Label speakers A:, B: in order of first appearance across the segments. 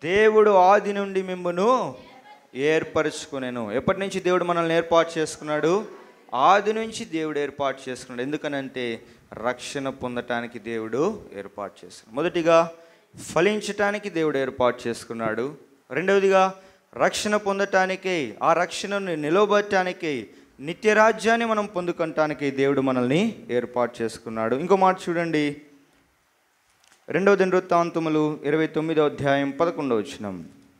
A: దేవుడు ఆది నుండి మిమ్మును ఏర్పరచుకునేను ఎప్పటి నుంచి దేవుడు మనల్ని ఏర్పాటు చేసుకున్నాడు ఆది నుంచి దేవుడు ఏర్పాటు చేసుకున్నాడు ఎందుకనంటే రక్షణ పొందటానికి దేవుడు ఏర్పాటు చేసుకున్నాడు మొదటిగా ఫలించటానికి దేవుడు ఏర్పాటు చేసుకున్నాడు రెండవదిగా రక్షణ పొందటానికి ఆ రక్షణను నిలవబట్టడానికి నిత్యరాజ్యాన్ని మనం పొందుకుంటానికి దేవుడు మనల్ని ఏర్పాటు చేసుకున్నాడు ఇంకో మాట చూడండి రెండవ దినవృత్తాంతములు ఇరవై తొమ్మిదో అధ్యాయం పదకొండవ వచనం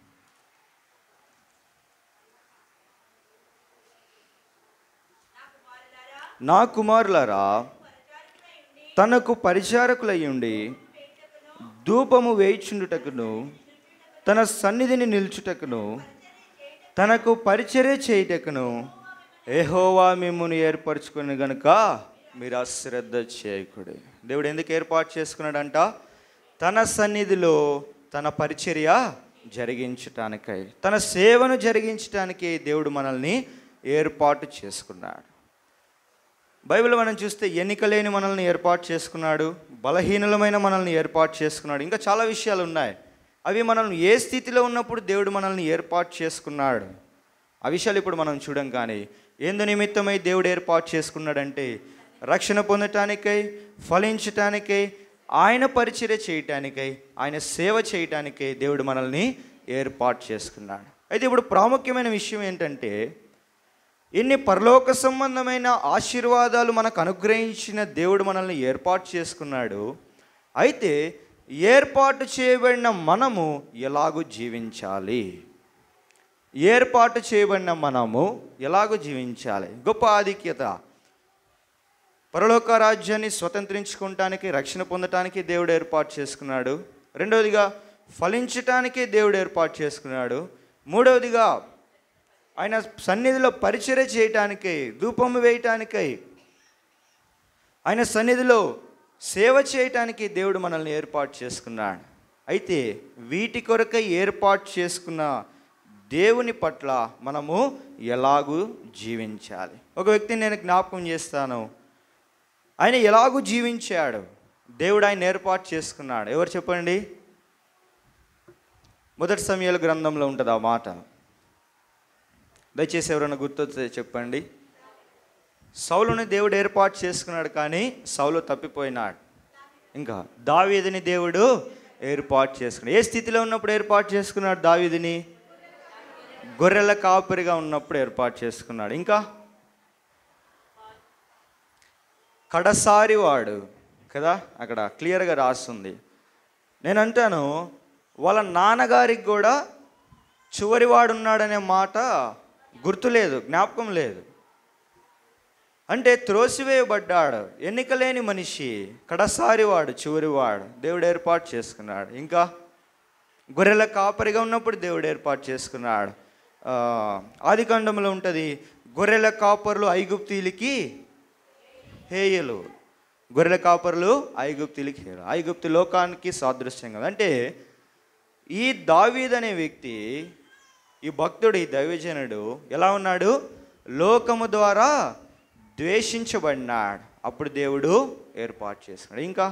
A: నా కుమారులారా తనకు పరిచారకులయ్యుండి ధూపము వేయిచుండుటకును తన సన్నిధిని నిల్చుటకును తనకు పరిచర్య చేయుటకును ఏహోవా మిమ్మును ఏర్పరచుకుని గనుక మీరు అశ్రద్ధ చేయకుడి దేవుడు ఎందుకు ఏర్పాటు చేసుకున్నాడంట తన సన్నిధిలో తన పరిచర్య జరిగించటానికై తన సేవను జరిగించటానికి దేవుడు మనల్ని ఏర్పాటు చేసుకున్నాడు బైబిల్ మనం చూస్తే ఎన్నిక లేని మనల్ని ఏర్పాటు చేసుకున్నాడు బలహీనులమైన మనల్ని ఏర్పాటు చేసుకున్నాడు ఇంకా చాలా విషయాలు ఉన్నాయి అవి మనల్ని ఏ స్థితిలో ఉన్నప్పుడు దేవుడు మనల్ని ఏర్పాటు చేసుకున్నాడు ఆ విషయాలు ఇప్పుడు మనం చూడం కానీ ఎందు నిమిత్తమై దేవుడు ఏర్పాటు చేసుకున్నాడంటే రక్షణ పొందటానికై ఫలించటానికై ఆయన పరిచర్య చేయటానికై ఆయన సేవ చేయటానికై దేవుడు మనల్ని ఏర్పాటు చేసుకున్నాడు అయితే ఇప్పుడు ప్రాముఖ్యమైన విషయం ఏంటంటే ఎన్ని పరలోక సంబంధమైన ఆశీర్వాదాలు మనకు అనుగ్రహించిన దేవుడు మనల్ని ఏర్పాటు చేసుకున్నాడు అయితే ఏర్పాటు చేయబడిన మనము ఎలాగూ జీవించాలి ఏర్పాటు చేయబడిన మనము ఎలాగూ జీవించాలి గొప్ప ఆధిక్యత పరలోక రాజ్యాన్ని స్వతంత్రించుకోవటానికి రక్షణ పొందటానికి దేవుడు ఏర్పాటు చేసుకున్నాడు రెండవదిగా ఫలించటానికి దేవుడు ఏర్పాటు చేసుకున్నాడు మూడవదిగా ఆయన సన్నిధిలో పరిచర్య చేయటానికై ధూపము వేయటానికై ఆయన సన్నిధిలో సేవ చేయటానికి దేవుడు మనల్ని ఏర్పాటు చేసుకున్నాడు అయితే వీటి కొరకై ఏర్పాటు చేసుకున్న దేవుని పట్ల మనము ఎలాగూ జీవించాలి ఒక వ్యక్తిని నేను జ్ఞాపకం చేస్తాను ఆయన ఎలాగూ జీవించాడు దేవుడు ఆయన ఏర్పాటు చేసుకున్నాడు ఎవరు చెప్పండి మొదటి సమయాల గ్రంథంలో ఉంటుంది ఆ మాట దయచేసి ఎవరైనా గుర్తొస్తే చెప్పండి సౌలుని దేవుడు ఏర్పాటు చేసుకున్నాడు కానీ సౌలు తప్పిపోయినాడు ఇంకా దావీదిని దేవుడు ఏర్పాటు చేసుకున్నాడు ఏ స్థితిలో ఉన్నప్పుడు ఏర్పాటు చేసుకున్నాడు దావీదిని గొర్రెల కాపరిగా ఉన్నప్పుడు ఏర్పాటు చేసుకున్నాడు ఇంకా కడసారి వాడు కదా అక్కడ క్లియర్గా రాస్తుంది నేను అంటాను వాళ్ళ నాన్నగారికి కూడా చివరివాడు ఉన్నాడనే మాట గుర్తులేదు జ్ఞాపకం లేదు అంటే త్రోసివేయబడ్డాడు ఎన్నికలేని మనిషి కడసారి వాడు చివరివాడు దేవుడు ఏర్పాటు చేసుకున్నాడు ఇంకా గొర్రెల కాపరిగా ఉన్నప్పుడు దేవుడు ఏర్పాటు చేసుకున్నాడు ఆ, ఆదికాండంలో ఉంటుంది గొర్రెల కాపర్లు ఐగుప్తీలకి హేయలు గొర్రెల కాపర్లు ఐగుప్తులకి హేయలు ఐగుప్తు లోకానికి సాదృశ్యంగా అంటే ఈ దావీద్ అనే వ్యక్తి ఈ భక్తుడు ఈ దైవజనుడు ఎలా ఉన్నాడు లోకము ద్వారా ద్వేషించబడినాడు అప్పుడు దేవుడు ఏర్పాటు చేసుకున్నాడు ఇంకా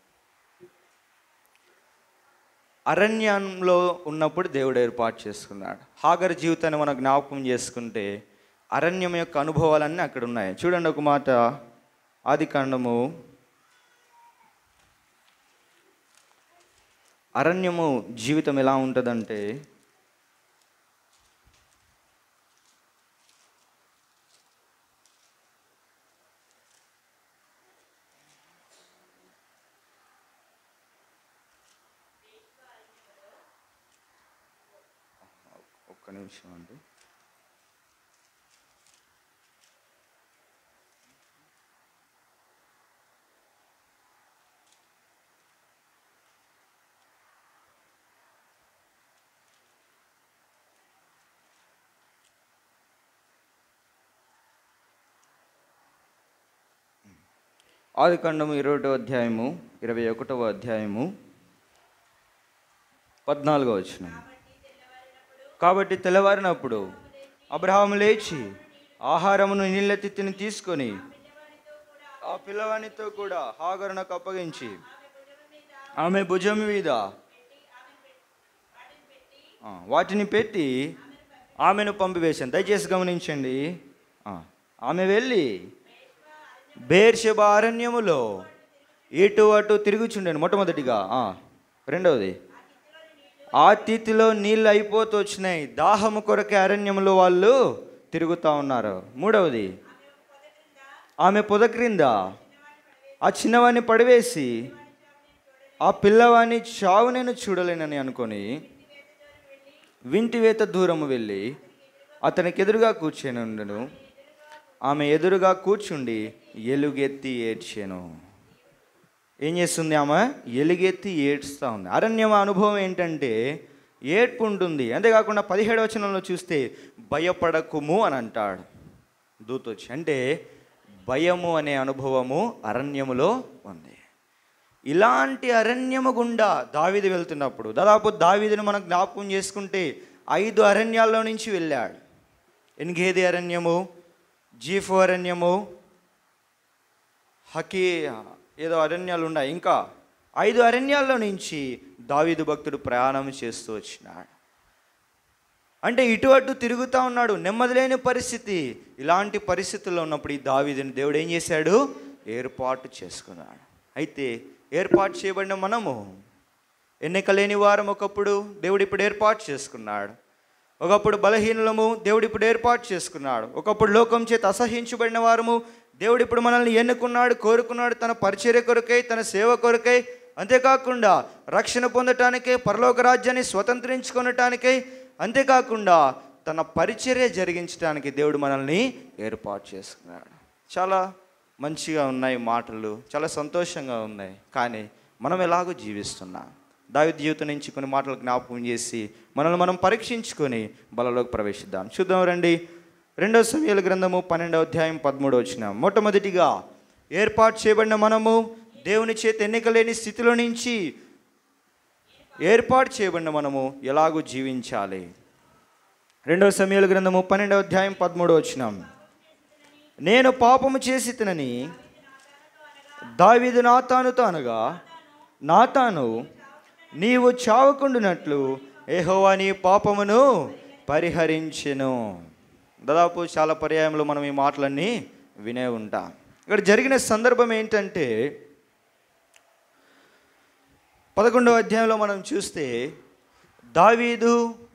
A: అరణ్యంలో ఉన్నప్పుడు దేవుడు ఏర్పాటు చేసుకున్నాడు హాగర్ జీవితాన్ని మనం జ్ఞాపకం చేసుకుంటే అరణ్యం యొక్క అనుభవాలన్నీ అక్కడ ఉన్నాయి చూడండి ఒక మాట ఆది కాండము అరణ్యము జీవితం ఎలా ఉంటుందంటే ఒక్క నిమిషం అండి ఆది ఖండము ఇరవై అధ్యాయము ఇరవై ఒకటవ అధ్యాయము పద్నాలుగో వచ్చిన కాబట్టి తెల్లవారినప్పుడు అబ్రహాము లేచి ఆహారమును నీళ్ళ తిత్తిని తీసుకొని ఆ పిల్లవానితో కూడా హాగరునకు అప్పగించి ఆమె భుజం మీద ఆ, వాటిని పెట్టి ఆమెను పంపివేశాను దయచేసి గమనించండి ఆ, ఆమె వెళ్ళి బేర్షెబ అరణ్యములో ఇటు అటు తిరుగుచుండాను మొట్టమొదటిగా ఆ, రెండవది ఆ తిథిలో నీళ్ళు అయిపోతూ వచ్చినాయి దాహము కొరకే అరణ్యంలో వాళ్ళు తిరుగుతూ ఉన్నారు మూడవది ఆమె పొద క్రింద ఆ చిన్నవాడిని పడివేసి ఆ పిల్లవాడిని చావు నేను చూడలేనని అనుకొని వింటివేత దూరము వెళ్ళి అతనికి ఎదురుగా కూర్చొని ఉండను ఆమె ఎదురుగా కూర్చుండి ఎలుగెత్తి ఏడ్చాను ఏం చేస్తుంది ఆమె ఎలుగెత్తి ఏడ్స్తూ ఉంది అరణ్యం అనుభవం ఏంటంటే ఏడ్పు ఉంటుంది అంతేకాకుండా పదిహేడు వచనంలో చూస్తే భయపడకుము అని అంటాడు దూతొచ్చి అంటే భయము అనే అనుభవము అరణ్యములో ఉంది ఇలాంటి అరణ్యము గుండా దావీదు వెళ్తున్నప్పుడు దాదాపు దావీదును మనం జ్ఞాపకం చేసుకుంటే ఐదు అరణ్యాల్లో నుంచి వెళ్ళాడు ఎన్గేది అరణ్యము జీఫో అరణ్యము హకీ ఏదో అరణ్యాలు ఉన్నాయి ఇంకా ఐదు అరణ్యాల్లో నుంచి దావీదు భక్తుడు ప్రయాణం చేస్తూ వచ్చినాడు అంటే ఇటు అటు తిరుగుతూ ఉన్నాడు నెమ్మది లేని పరిస్థితి ఇలాంటి పరిస్థితుల్లో ఉన్నప్పుడు ఈ దావీదుని దేవుడు ఏం చేశాడు ఏర్పాటు చేసుకున్నాడు అయితే ఏర్పాటు చేయబడిన మనము ఎన్నిక లేని వారం ఒకప్పుడు దేవుడు ఇప్పుడు ఏర్పాటు చేసుకున్నాడు ఒకప్పుడు బలహీనులము దేవుడు ఇప్పుడు ఏర్పాటు చేసుకున్నాడు ఒకప్పుడు లోకం చేత అసహించబడిన వారము దేవుడు ఇప్పుడు మనల్ని ఎన్నుకున్నాడు కోరుకున్నాడు తన పరిచర్య కొరకై తన సేవ కొరకై అంతేకాకుండా రక్షణ పొందటానికై పరలోక రాజ్యాన్ని స్వతంత్రించుకొనటానికై అంతేకాకుండా తన పరిచర్య జరిగించడానికి దేవుడు మనల్ని ఏర్పాటు చేసుకున్నాడు చాలా మంచిగా ఉన్నాయి మాటలు చాలా సంతోషంగా ఉన్నాయి కానీ మనం ఎలాగో జీవిస్తున్నాం దావిద్ జీవితం నుంచి కొన్ని మాటలు జ్ఞాపకం చేసి మనల్ని మనం పరీక్షించుకొని బలలోకి ప్రవేశిద్దాం చూద్దాం రండి రెండవ సమయాల గ్రంథము పన్నెండవ అధ్యాయం పదమూడవ వచ్చిన మొట్టమొదటిగా ఏర్పాటు చేయబడిన మనము దేవుని చేత ఎన్నికలేని స్థితిలో నుంచి ఏర్పాటు చేయబడిన మనము ఎలాగో జీవించాలి రెండవ సమయాల గ్రంథము పన్నెండవ అధ్యాయం పదమూడవ వచ్చినాం నేను పాపము చేసి తినని దావీదు నాతానుతో అనగా నాతాను నీవు చావకుండునట్లు ఏహోవా నీ పాపమును పరిహరించెను దాదాపు చాలా పర్యాయంలో మనం ఈ మాటలన్నీ వినే ఉంటాం ఇక్కడ జరిగిన సందర్భం ఏంటంటే పదకొండవ అధ్యాయంలో మనం చూస్తే దావీదు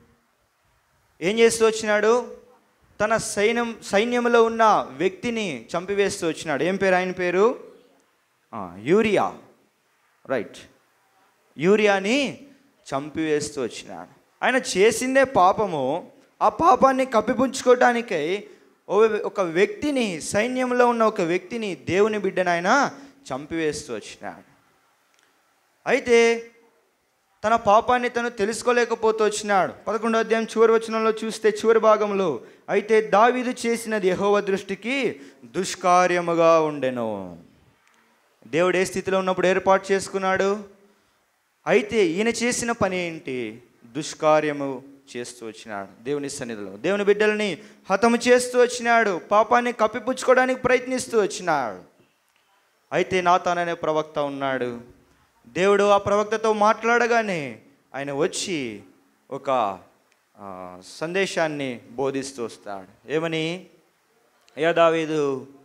A: ఏం చేస్తూ వచ్చినాడు తన సైన్యం సైన్యంలో ఉన్న వ్యక్తిని చంపివేస్తూ వచ్చినాడు ఏం పేరు ఆయన పేరు ఆ, యూరియా రైట్ యూరియాని చంపివేస్తూ వచ్చినాడు ఆయన చేసిందే పాపము ఆ పాపాన్ని కప్పిపుచ్చుకోవటానికై ఓ- ఒక వ్యక్తిని సైన్యంలో ఉన్న ఒక వ్యక్తిని దేవుని బిడ్డను ఆయన చంపివేస్తూ వచ్చినాడు అయితే తన పాపాన్ని తను తెలుసుకోలేకపోతూ వచ్చినాడు పదకొండో అధ్యాయం చివరి వచనంలో చూస్తే చివరి భాగంలో అయితే దావీదు చేసినది యెహోవా దృష్టికి దుష్కార్యముగా ఉండెను దేవుడు ఏ స్థితిలో ఉన్నప్పుడు ఏర్పాటు చేసుకున్నాడు అయితే ఈయన చేసిన పని ఏంటి దుష్కార్యము చేస్తూ వచ్చినాడు దేవుని సన్నిధిలో దేవుని బిడ్డల్ని హతము చేస్తూ వచ్చినాడు పాపాన్ని కప్పిపుచ్చుకోవడానికి ప్రయత్నిస్తూ వచ్చినాడు అయితే నాతాన్ అనే ప్రవక్త ఉన్నాడు దేవుడు ఆ ప్రవక్తతో మాట్లాడగానే ఆయన వచ్చి ఒక ఆ, సందేశాన్ని బోధిస్తూ వస్తాడు ఏమని అయ్యా దావీదు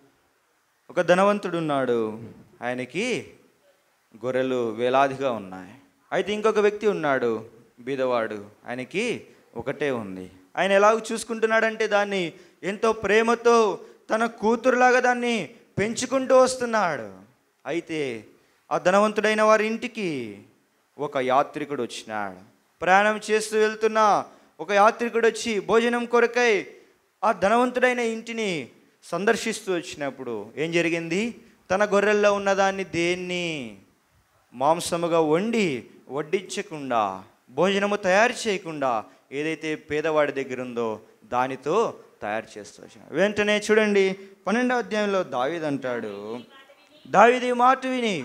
A: ఒక ధనవంతుడు ఉన్నాడు ఆయనకి గొర్రెలు వేలాదిగా ఉన్నాయి అయితే ఇంకొక వ్యక్తి ఉన్నాడు బీదవాడు ఆయనకి ఒకటే ఉంది ఆయన ఎలాగ చూసుకుంటున్నాడంటే దాన్ని ఎంతో ప్రేమతో తన కూతురులాగా దాన్ని పెంచుకుంటూ వస్తున్నాడు అయితే ఆ ధనవంతుడైన వారి ఇంటికి ఒక యాత్రికుడు వచ్చినాడు ప్రయాణం చేస్తూ వెళ్తున్న ఒక యాత్రికుడు వచ్చి భోజనం కొరకై ఆ ధనవంతుడైన ఇంటిని సందర్శిస్తూ వచ్చినప్పుడు ఏం జరిగింది తన గొర్రెల్లో ఉన్నదాన్ని దేన్ని మాంసముగా వండి వడ్డించకుండా భోజనము తయారు చేయకుండా ఏదైతే పేదవాడి దగ్గర ఉందో దానితో తయారు చేస్తూ వచ్చిన వెంటనే చూడండి పన్నెండవ అధ్యాయంలో దావీద్ అంటాడు దావీది మాట విని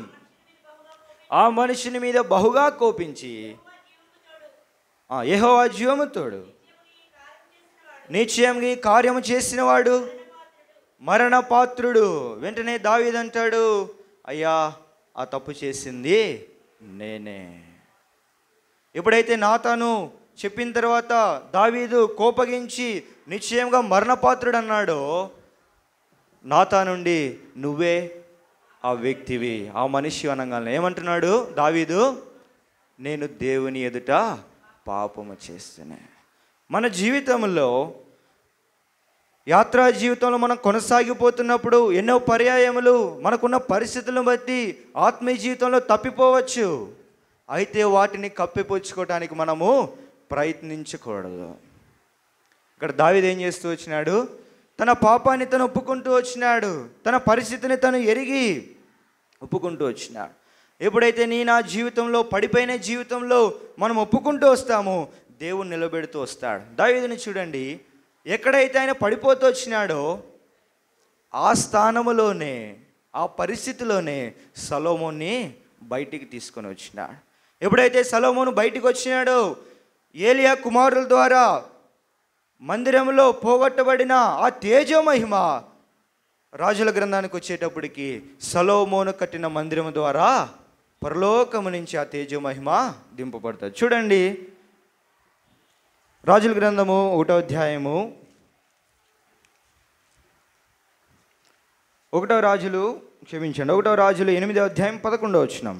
A: ఆ మనుషుని మీద బహుగా కోపించి యహోవా జీవముతోడు నిశ్చయంగా ఈ కార్యము చేసినవాడు మరణ పాత్రుడు వెంటనే దావీదంటాడు అయ్యా ఆ తప్పు చేసింది నేనే ఎప్పుడైతే నాతాను చెప్పిన తర్వాత దావీదు కోపగించి నిశ్చయంగా మరణపాత్రుడు అన్నాడు నాతా నుండి నువ్వే ఆ వ్యక్తివి ఆ మనిషి అనగానే ఏమంటున్నాడు దావీదు నేను దేవుని ఎదుట పాపము చేస్తేనే మన జీవితంలో యాత్రా జీవితంలో మనం కొనసాగిపోతున్నప్పుడు ఎన్నో పర్యాయములు మనకున్న పరిస్థితులను బట్టి ఆత్మీయ జీవితంలో తప్పిపోవచ్చు అయితే వాటిని కప్పిపుచ్చుకోవటానికి మనము ప్రయత్నించకూడదు ఇక్కడ దావీదు ఏం చేస్తూ వచ్చినాడు తన పాపాన్ని తను ఒప్పుకుంటూ వచ్చినాడు తన పరిస్థితిని తను ఎరిగి ఒప్పుకుంటూ వచ్చినాడు ఎప్పుడైతే నీ నా జీవితంలో పడిపోయిన జీవితంలో మనం ఒప్పుకుంటూ వస్తామో దేవుడు నిలబెడుతూ వస్తాడు దావీదుని చూడండి ఎక్కడైతే ఆయన పడిపోతూ వచ్చినాడో ఆ స్థానములోనే ఆ పరిస్థితిలోనే సలోమోన్ని బయటికి తీసుకొని వచ్చినాడు ఎప్పుడైతే సలోమోను బయటికి వచ్చినాడో ఏలియా కుమారుల ద్వారా మందిరంలో పోగొట్టబడిన ఆ తేజో మహిమ రాజుల గ్రంథానికి వచ్చేటప్పటికి సలోమోను కట్టిన మందిరం ద్వారా పరలోకము నుంచి ఆ తేజో మహిమ దింపబడుతుంది చూడండి రాజుల గ్రంథము ఒకటో అధ్యాయము ఒకటో రాజులు క్షమించండి ఒకటో రాజులు ఎనిమిదో అధ్యాయం పదకొండో వచ్చినాం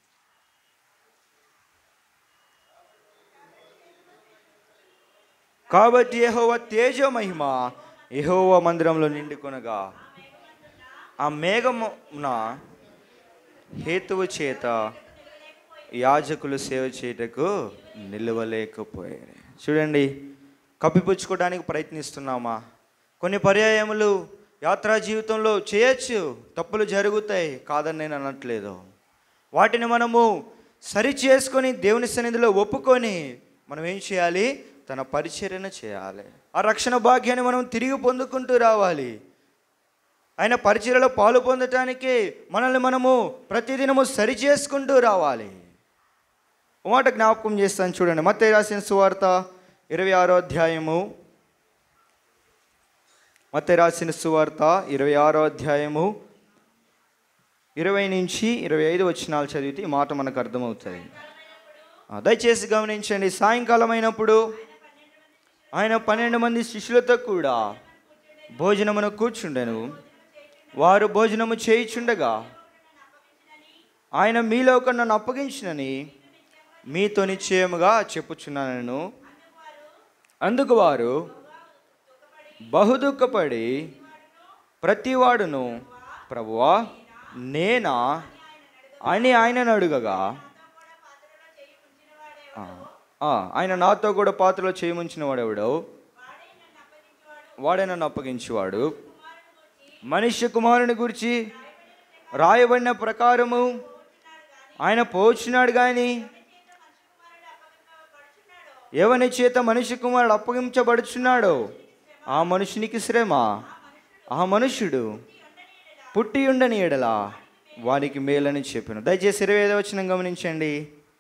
A: కాబట్టి యెహోవా తేజో మహిమ యెహోవా మందిరంలో నిండుకొనగా ఆ మేఘమున హేతువు చేత యాజకులు సేవ చేయటకు నిలవలేకపోయారు చూడండి కప్పిపుచ్చుకోవడానికి ప్రయత్నిస్తున్నామా కొన్ని పర్యాయములు యాత్రా జీవితంలో చేయొచ్చు తప్పులు జరుగుతాయి కాదని నేను అనట్లేదు వాటిని మనము సరి చేసుకొని దేవుని సన్నిధిలో ఒప్పుకొని మనం ఏం చేయాలి తన పరిచర్యను చేయాలి ఆ రక్షణ భాగ్యాన్ని మనం తిరిగి పొందుకుంటూ రావాలి ఆయన పరిచర్యలో పాలు పొందటానికి మనల్ని మనము ప్రతిదినము సరి చేసుకుంటూ రావాలి ఒక మాట జ్ఞాపకం చేస్తాను చూడండి మత్తయి రాసిన సువార్త ఇరవై ఆరో అధ్యాయము మత్తయి రాసిన సువార్త ఇరవై ఆరో అధ్యాయము ఇరవై నుంచి ఇరవై ఐదు వచనాలు చదివితే ఈ మాట మనకు అర్థమవుతుంది ఆ, దయచేసి గమనించండి సాయంకాలం అయినప్పుడు ఆయన పన్నెండు మంది శిష్యులతో కూడా భోజనమును కూర్చుండెను వారు భోజనము చేయిచుండగా ఆయన మీలో ఒక నన్ను అప్పగించినని మీతో నిశ్చయముగా చెప్పుచున్నాను అందుకు వారు బహుదుఃఖపడి ప్రతివాడును ప్రభువా నేనా అని ఆయనను అడుగగా ఆ, ఆ, ఆయన నాతో కూడా పాత్రలో చేయముంచిన వాడెవడో వాడే నన్ను అప్పగించేవాడు మనుష్య కుమారుని గురించి రాయబడిన ప్రకారము ఆయన పోచున్నాడు కానీ ఎవని చేత మనిషి కుమారుడు అప్పగించబడుచున్నాడో ఆ మనుషునికి శ్రమ ఆ మనుష్యుడు పుట్టి ఉండని ఎడల వానికి మేలని చెప్పాను దయచేసి ఇరవై ఐదో వచ్చిన గమనించండి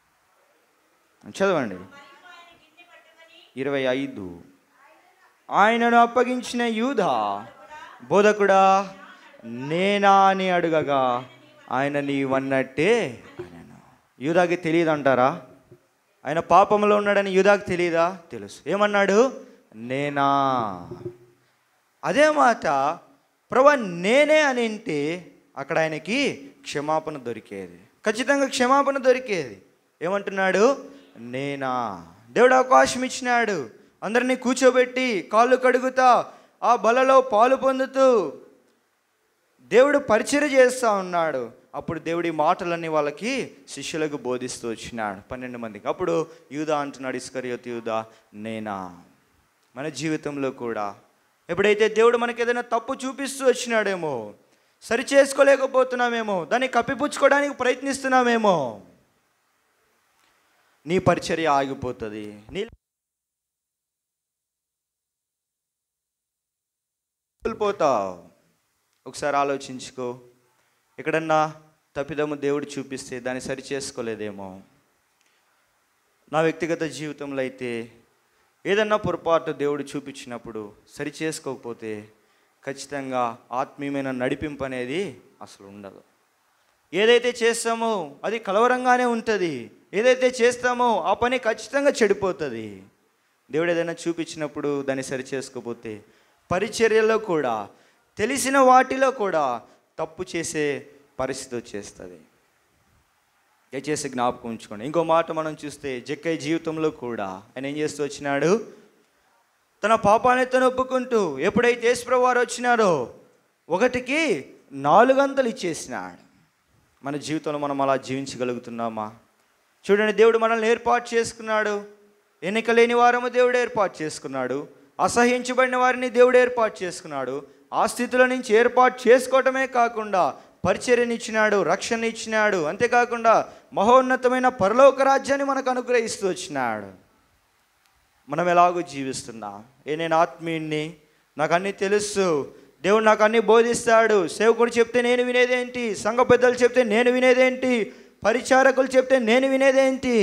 A: చదవండి ఇరవై ఐదు ఆయనను అప్పగించిన యూధ బోధకుడా నేనా అని అడుగగా ఆయన నీవన్నట్టే అనెను. యూదాకి తెలియదు అంటారా ఆయన పాపంలో ఉన్నాడని యూదాకి తెలియదా తెలుసు ఏమన్నాడు నేనా అదే మాట ప్రభా నేనే అని అంటే అక్కడ ఆయనకి క్షమాపణ దొరికేది ఖచ్చితంగా క్షమాపణ దొరికేది ఏమంటున్నాడు నేనా దేవుడు అవకాశం ఇచ్చినాడు అందరినీ కూర్చోబెట్టి కాళ్ళు కడుగుతా ఆ బలలో పాలు పొందుతూ దేవుడు పరిచయం చేస్తూ ఉన్నాడు అప్పుడు దేవుడి మాటలన్నీ వాళ్ళకి శిష్యులకు బోధిస్తూ వచ్చినాడు పన్నెండు మందికి అప్పుడు యూదా అంటున్నాడు ఇస్కరియోత్ యూదా నేనా మన జీవితంలో కూడా ఎప్పుడైతే దేవుడు మనకి ఏదైనా తప్పు చూపిస్తూ వచ్చినాడేమో సరి చేసుకోలేకపోతున్నామేమో దాన్ని కప్పిపుచ్చుకోవడానికి ప్రయత్నిస్తున్నామేమో నీ పరిచర్య ఆగిపోతుంది నీ వెళ్ళిపోతావు ఒకసారి ఆలోచించుకో ఎక్కడన్నా తప్పిదము దేవుడు చూపిస్తే దాన్ని సరి చేసుకోలేదేమో నా వ్యక్తిగత జీవితంలో అయితే ఏదన్నా పొరపాటు దేవుడు చూపించినప్పుడు సరి చేసుకోకపోతే ఖచ్చితంగా ఆత్మీయమైన నడిపింపు అనేది అసలు ఉండదు ఏదైతే చేస్తామో అది కలవరంగానే ఉంటుంది ఏదైతే చేస్తామో ఆ పని ఖచ్చితంగా చెడిపోతుంది దేవుడు ఏదైనా చూపించినప్పుడు దాన్ని సరి చేసుకోపోతే పరిచర్యలో కూడా తెలిసిన వాటిలో కూడా తప్పు చేసే పరిస్థితి వచ్చేస్తుంది దయచేసి జ్ఞాపకం ఉంచుకోండి ఇంకో మాట మనం చూస్తే జక్కయ్య జీవితంలో కూడా ఆయన ఏం చేస్తూ వచ్చినాడు తన పాపాన్ని తను ఒప్పుకుంటూ ఎప్పుడైతే యేసుప్రభు వారు వచ్చినారో ఒకటికి నాలుగంతలు ఇచ్చేసినాడు మన జీవితంలో మనం అలా జీవించగలుగుతున్నామా చూడండి దేవుడు మనల్ని ఏర్పాటు చేసుకున్నాడు ఎన్నిక లేని వారము దేవుడు ఏర్పాటు చేసుకున్నాడు అసహించబడిన వారిని దేవుడు ఏర్పాటు చేసుకున్నాడు ఆ స్థితిలో నుంచి ఏర్పాటు చేసుకోవటమే కాకుండా పరిచర్యనిచ్చినాడు రక్షణ ఇచ్చినాడు అంతేకాకుండా మహోన్నతమైన పరలోక రాజ్యాన్ని మనకు అనుగ్రహిస్తూ వచ్చినాడు మనం ఎలాగో జీవిస్తున్నాం ఏ నేను ఆత్మీయుణ్ణి నాకు అన్నీ తెలుసు దేవుడు నాకు అన్నీ బోధిస్తాడు సేవకుడు చెప్తే నేను వినేదేంటి సంఘ పెద్దలు చెప్తే నేను వినేదేంటి పరిచారకులు చెప్తే నేను వినేదేంటి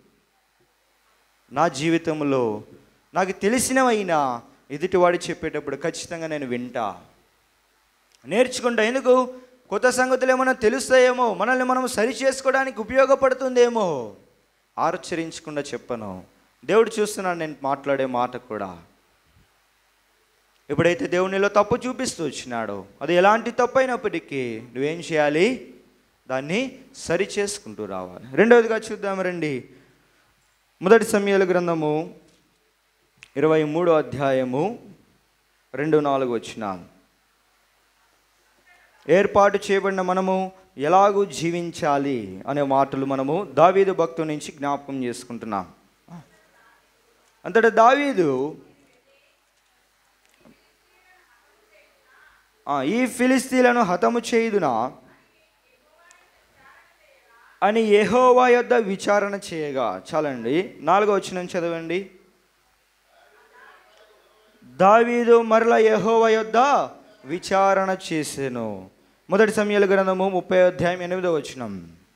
A: నా జీవితంలో నాకు తెలిసినవైనా ఎదుటివాడు చెప్పేటప్పుడు ఖచ్చితంగా నేను వింటా నేర్చుకుంటా ఎందుకు కొత్త సంగతులు ఏమైనా తెలుస్తాయేమో మనల్ని మనం సరి చేసుకోవడానికి ఉపయోగపడుతుందేమో ఆచరించకుండా చెప్పను దేవుడు చూస్తున్నాడు నేను మాట్లాడే మాట కూడా ఎప్పుడైతే దేవునిలో తప్పు చూపిస్తూ వచ్చినాడో అది ఎలాంటి తప్పు అయినప్పటికీ నువ్వేం చేయాలి దాన్ని సరి చేసుకుంటూ రావాలి రెండవదిగా చూద్దాం రండి మొదటి సమయాల గ్రంథము ఇరవై మూడో అధ్యాయము రెండు నాలుగు వచ్చినాలు ఏర్పాటు చేయబడిన మనము ఎలాగూ జీవించాలి అనే మాటలు మనము దావీదు భక్తు నుంచి జ్ఞాపకం చేసుకుంటున్నాం అంతటా దావీదు ఆ, ఈ ఫిలిస్తీన్లను హతము చేయుదునా అని యెహోవా యొద్ద విచారణ చేయగా చాలండి నాలుగో వచ్చిన చదవండి దావీదు మరల యెహోవా యొద్ద విచారణ చేసెను మొదటి సమయాల గ్రంథము ముప్పై అధ్యాయం ఎనిమిదో వచనం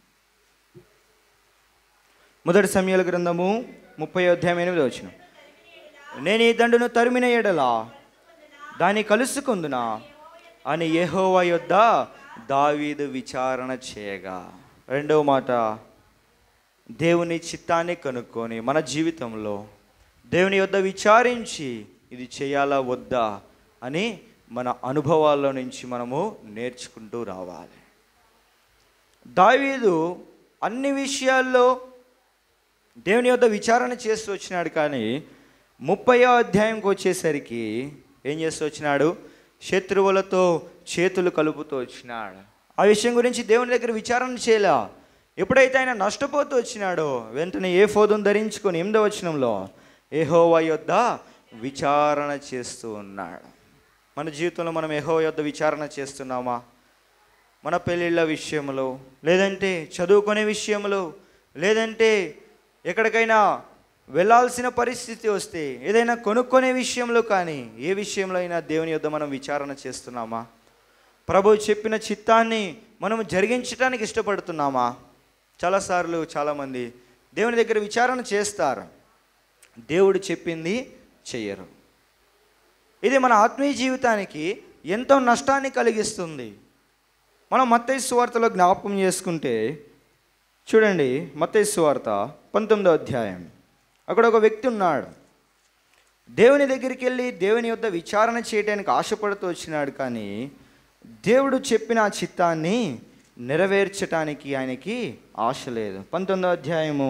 A: మొదటి సమయాల గ్రంథము ముప్పై అధ్యాయం ఎనిమిదో వచనం నేను ఈ దండును తరిమిన ఎడలా దాన్ని కలుసుకుందునా అని యెహోవా యొద్ద దావీదు విచారణ చేయగా రెండవ మాట దేవుని చిత్తాన్ని కనుక్కొని మన జీవితంలో దేవుని యొద్ద విచారించి ఇది చేయాలా వద్దా అని మన అనుభవాల్లో నుంచి మనము నేర్చుకుంటూ రావాలి దావీదు అన్ని విషయాల్లో దేవుని యొద్ద విచారణ చేస్తూ వచ్చినాడు కానీ ముప్పయో అధ్యాయంకి వచ్చేసరికి ఏం చేస్తూ వచ్చినాడు శత్రువులతో చేతులు కలుపుతూ వచ్చినాడు ఆ విషయం గురించి దేవుని దగ్గర విచారణ చేయలే ఎప్పుడైతే ఆయన నష్టపోతూ వచ్చినాడో వెంటనే ఏ ఫోదును ధరించుకొని ఎనిమిదో వచనంలో ఏహోవా యొద్ద విచారణ చేస్తూ ఉన్నాడు మన జీవితంలో మనం ఏహో యొద్ద విచారణ చేస్తున్నామా మన పెళ్ళిళ్ళ విషయంలో లేదంటే చదువుకునే విషయంలో లేదంటే ఎక్కడికైనా వెళ్ళాల్సిన పరిస్థితి వస్తే ఏదైనా కొనుక్కునే విషయంలో కానీ ఏ విషయంలో అయినా దేవుని యొద్ద మనం విచారణ చేస్తున్నామా ప్రభు చెప్పిన చిత్తాన్ని మనం జరిగించడానికి ఇష్టపడుతున్నామా చాలాసార్లు చాలామంది దేవుని దగ్గర విచారణ చేస్తారు దేవుడు చెప్పింది చెయ్యరు ఇది మన ఆత్మీయ జీవితానికి ఎంతో నష్టాన్ని కలిగిస్తుంది మనం మత్తయి సువార్తలో జ్ఞాపకం చేసుకుంటే చూడండి మత్తయి సువార్త పంతొమ్మిదో అధ్యాయం అక్కడ ఒక వ్యక్తి ఉన్నాడు దేవుని దగ్గరికి వెళ్ళి దేవుని యొద్ద విచారణ చేయడానికి ఆశపడుతూ వచ్చినాడు కానీ దేవుడు చెప్పిన ఆ చిత్తాన్ని నెరవేర్చటానికి ఆయనకి ఆశ లేదు పంతొమ్మిదో అధ్యాయము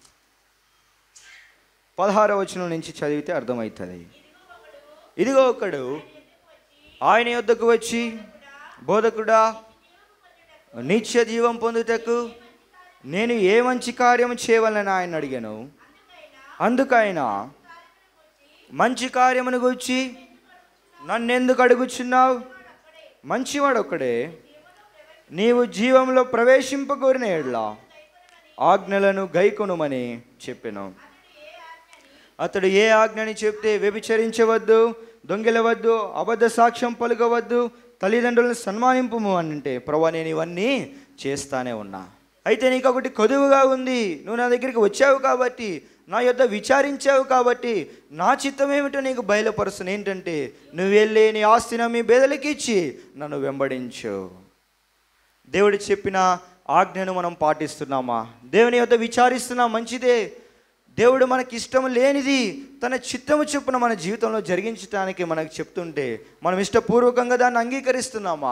A: పదహారో వచనం నుంచి చదివితే అర్థమవుతుంది ఇదిగో ఒకడు ఆయన యొద్దకు వచ్చి బోధకుడా నిత్య జీవం పొందుటకు నేను ఏ మంచి కార్యం చేయవాలని ఆయన అడిగాను అందుకైనా మంచి కార్యమును గురించి నన్ను ఎందుకు అడుగుచున్నావు మంచివాడు ఒక్కడే నీవు జీవంలో ప్రవేశింపకోరిన ఎడ్ల ఆజ్ఞలను గైకొనుమని చెప్పాను అతడు ఏ ఆజ్ఞని చెప్తే వ్యభిచరించవద్దు దొంగిలవద్దు అబద్ధ సాక్ష్యం పలుకవద్దు తల్లిదండ్రులను సన్మానింపుము అని అంటే ప్రభా నేను ఇవన్నీ చేస్తానే ఉన్నా అయితే నీకు ఒకటి కొదువుగా ఉంది నువ్వు నా దగ్గరికి వచ్చావు కాబట్టి నా యొద్ద విచారించావు కాబట్టి నా చిత్తం ఏమిటో నీకు బయలుపరుస్తుంది ఏంటంటే నువ్వు వెళ్ళి నీ ఆస్తిని మీ బేదలకి ఇచ్చి నన్ను వెంబడించు దేవుడు చెప్పిన ఆజ్ఞను మనం పాటిస్తున్నామా దేవుని యొద్ద విచారిస్తున్నాం మంచిదే దేవుడు మనకి ఇష్టం లేనిది తన చిత్తము చొప్పున మన జీవితంలో జరిగించడానికి మనకు చెప్తుంటే మనం ఇష్టపూర్వకంగా దాన్ని అంగీకరిస్తున్నామా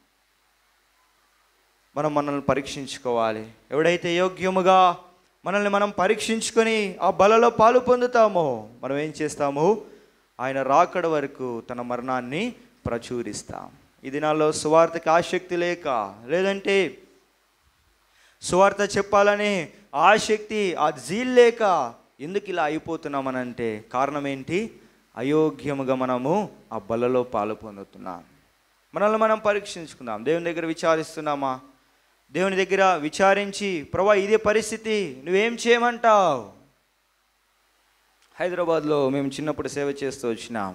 A: మనం మనల్ని పరీక్షించుకోవాలి ఎవడైతే యోగ్యముగా మనల్ని మనం పరీక్షించుకొని ఆ బలలో పాలు పొందుతామో మనం ఏం చేస్తాము ఆయన రాకడ వరకు తన మరణాన్ని ప్రచురిస్తాం ఈ దినాల్లో సువార్తకి ఆసక్తి లేక లేదంటే సువార్త చెప్పాలని ఆసక్తి ఆ జీల్ లేక ఎందుకు ఇలా అయిపోతున్నామనంటే కారణం ఏంటి అయోగ్యముగా మనము ఆ బలలో పాలు పొందుతున్నాం మనల్ని మనం పరీక్షించుకుందాం దేవుని దగ్గర విచారిస్తున్నామా దేవుని దగ్గర విచారించి ప్రభా ఇదే పరిస్థితి నువ్వేం చేయమంటావు హైదరాబాద్లో మేము చిన్నప్పుడు సేవ చేస్తూ వచ్చినాం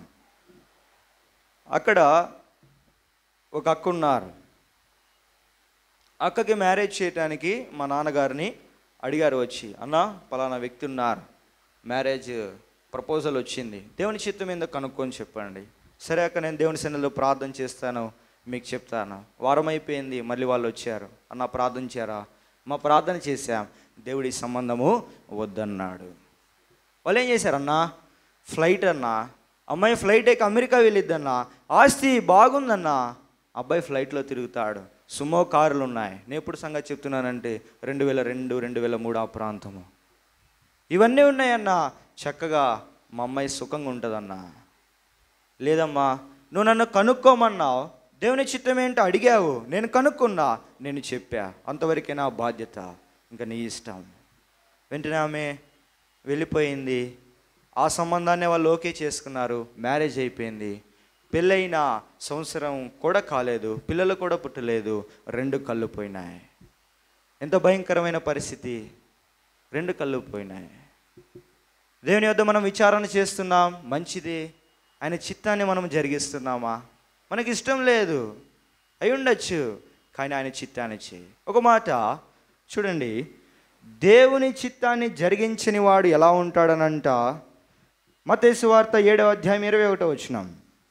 A: అక్కడ ఒక అక్క ఉన్నారు అక్కకి మ్యారేజ్ చేయటానికి మా నాన్నగారిని అడిగారు వచ్చి అన్న పలానా వ్యక్తి ఉన్నారు మ్యారేజ్ ప్రపోజల్ వచ్చింది దేవుని చిత్తం ఏందో కనుక్కొని చెప్పండి సరే అక్క నేను దేవుని సన్నిధిలో ప్రార్థన చేస్తాను మీకు చెప్తాను వారం అయిపోయింది మళ్ళీ వాళ్ళు వచ్చారు అన్న ప్రార్థన చేరా మా ప్రార్థన చేశాం దేవుడి సంబంధము వద్దన్నాడు వాళ్ళు ఏం చేశారన్నా ఫ్లైట్ అన్నా అమ్మాయి ఫ్లైట్ ఎక్కి అమెరికా వెళ్ళిద్దన్నా ఆస్తి బాగుందన్నా అబ్బాయి ఫ్లైట్లో తిరుగుతాడు సుమో కారులు ఉన్నాయి నేను ఎప్పుడు సంగతి చెప్తున్నానంటే రెండు వేల రెండు రెండు వేల మూడు ఆ ప్రాంతము ఇవన్నీ ఉన్నాయన్నా చక్కగా మా అమ్మాయి సుఖంగా ఉంటుందన్నా లేదమ్మా నువ్వు నన్ను కనుక్కోమన్నావు దేవుని చిత్తం ఏంటో అడిగావు నేను కనుక్కున్నా నేను చెప్పా అంతవరకే నా బాధ్యత ఇంకా నీ ఇష్టం వెంటనే ఆమె వెళ్ళిపోయింది ఆ సంబంధాన్ని వాళ్ళు ఓకే చేసుకున్నారు మ్యారేజ్ అయిపోయింది పెళ్ళైన సంవత్సరం కూడా కాలేదు పిల్లలు కూడా పుట్టలేదు రెండు కళ్ళు పోయినాయి ఎంత భయంకరమైన పరిస్థితి రెండు కళ్ళు పోయినాయి దేవుని వద్ద మనం విచారణ చేస్తున్నాం మంచిది ఆయన చిత్తాన్ని మనం జరిగిస్తున్నామా మనకి ఇష్టం లేదు అయి ఉండొచ్చు కానీ ఆయన చిత్తాన్ని చేయి ఒక మాట చూడండి దేవుని చిత్తాన్ని జరిగించని వాడు ఎలా ఉంటాడనంట మతేసు వార్త ఏడవ అధ్యాయం ఇరవై ఒకటో వచ్చినాం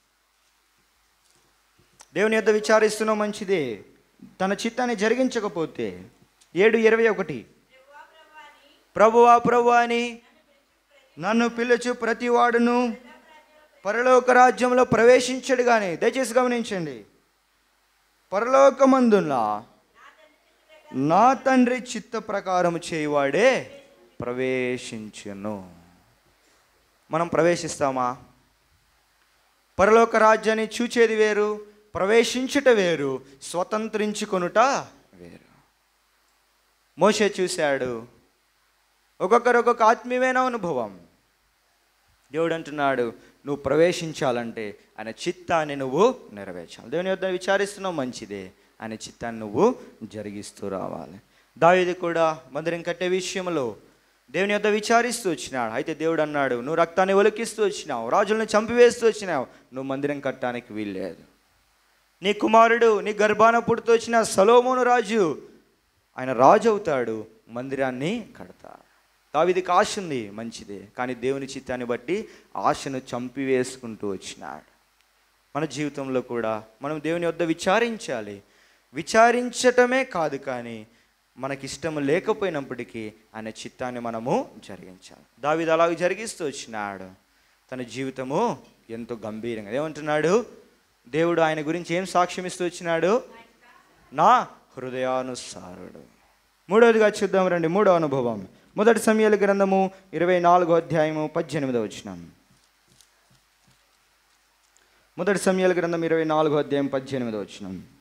A: దేవుని యొద్ద విచారిస్తున్నాం మంచిదే తన చిత్తాన్ని జరిగించకపోతే ఏడు ఇరవై ఒకటి ప్రభువా ప్రభు అని నన్ను పిలుచు ప్రతివాడును పరలోక రాజ్యంలో ప్రవేశించడు కానీ దయచేసి గమనించండి పరలోకమందున నా తండ్రి చిత్త ప్రకారం చేయువాడే ప్రవేశించును మనం ప్రవేశిస్తామా పరలోక రాజ్యాన్ని చూచేది వేరు ప్రవేశించుట వేరు స్వతంత్రించుకొనుట వేరు మోషే చూశాడు ఒక్కొక్కరు ఒక్కొక్క ఆత్మీయమైన అనుభవం దేవుడు అంటున్నాడు నువ్వు ప్రవేశించాలంటే ఆయన చిత్తాన్ని నువ్వు నెరవేర్చాలి దేవుని యొద్ద విచారిస్తున్నావు మంచిదే ఆయన చిత్తాన్ని నువ్వు జరిగిస్తూ రావాలి దావీదు కూడా మందిరం కట్టే విషయంలో దేవుని యొద్ద విచారిస్తూ వచ్చినాడు అయితే దేవుడు అన్నాడు నువ్వు రక్తాన్ని ఒలికిస్తూ వచ్చినావు రాజులను చంపివేస్తూ వచ్చినావు నువ్వు మందిరం కట్టడానికి వీల్లేదు నీ కుమారుడు నీ గర్భాన పుడుతూ వచ్చిన సలోమోను రాజు ఆయన రాజు అవుతాడు మందిరాన్ని కడతాడు దావిదికి ఆశ ఉంది మంచిదే కానీ దేవుని చిత్తాన్ని బట్టి ఆశను చంపివేసుకుంటూ వచ్చినాడు మన జీవితంలో కూడా మనం దేవుని వద్ద విచారించాలి విచారించటమే కాదు కానీ మనకి ఇష్టం లేకపోయినప్పటికీ ఆయన చిత్తాన్ని మనము జరిగించాలి దావిది అలాగ జరిగిస్తూ వచ్చినాడు తన జీవితము ఎంతో గంభీరంగా ఏమంటున్నాడు దేవుడు ఆయన గురించి ఏం సాక్ష్యం ఇస్తూ వచ్చినాడు నా హృదయానుసారుడు మూడవదిగా చూద్దాం రండి మూడో అనుభవం మొదటి సమయాల గ్రంథము ఇరవై నాలుగో అధ్యాయము పద్దెనిమిదో వచ్చినాం మొదటి సమయాల గ్రంథం ఇరవై నాలుగో అధ్యాయం పద్దెనిమిదో వచ్చినాం